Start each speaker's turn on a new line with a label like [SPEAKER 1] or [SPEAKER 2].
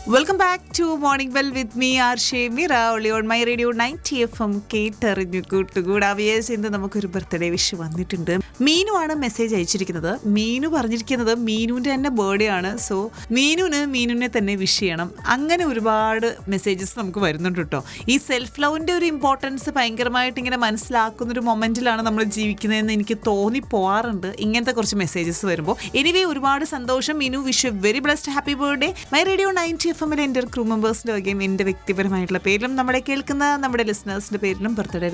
[SPEAKER 1] welcome back to morning well with me R ഷേമിറ ഒളി on my radio ninety F M കേട്ടറിഞ്ഞു കൂട്ടുകൂടാ വിയേഴ്സ് ഇന്ന് നമുക്കൊരു ബർത്ത്ഡേ വിഷ് വന്നിട്ടുണ്ട് മീനു ആണ് മെസ്സേജ് അയച്ചിരിക്കുന്നത് മീനു പറഞ്ഞിരിക്കുന്നത് മീനുവിൻ്റെ തന്നെ ബർത്ത്ഡേ ആണ് സോ മീനുവിന് മീനുവിനെ തന്നെ വിഷ് ചെയ്യണം അങ്ങനെ ഒരുപാട് മെസ്സേജസ് നമുക്ക് വരുന്നുണ്ട് കേട്ടോ ഈ സെൽഫ് ലവിൻ്റെ ഒരു ഇമ്പോർട്ടൻസ് ഭയങ്കരമായിട്ട് ഇങ്ങനെ മനസ്സിലാക്കുന്ന ഒരു മൊമെന്റിലാണ് നമ്മൾ ജീവിക്കുന്നതെന്ന് എനിക്ക് തോന്നി പോവാറുണ്ട് ഇങ്ങനത്തെ കുറച്ച് മെസ്സേജസ് വരുമ്പോൾ എനിവേ ഒരുപാട് സന്തോഷം Meenu wish very blessed happy birthday my radio ninety F എമ്മിലെ എൻ്റെ ക്രൂ മെമ്പേഴ്സിൻ്റെ വകയും എൻ്റെ വ്യക്തിപരമായിട്ടുള്ള പേരിലും നമ്മളെ കേൾക്കുന്ന നമ്മുടെ ലിസണേഴ്സിൻ്റെ പേരിലും ബർത്ത്ഡേ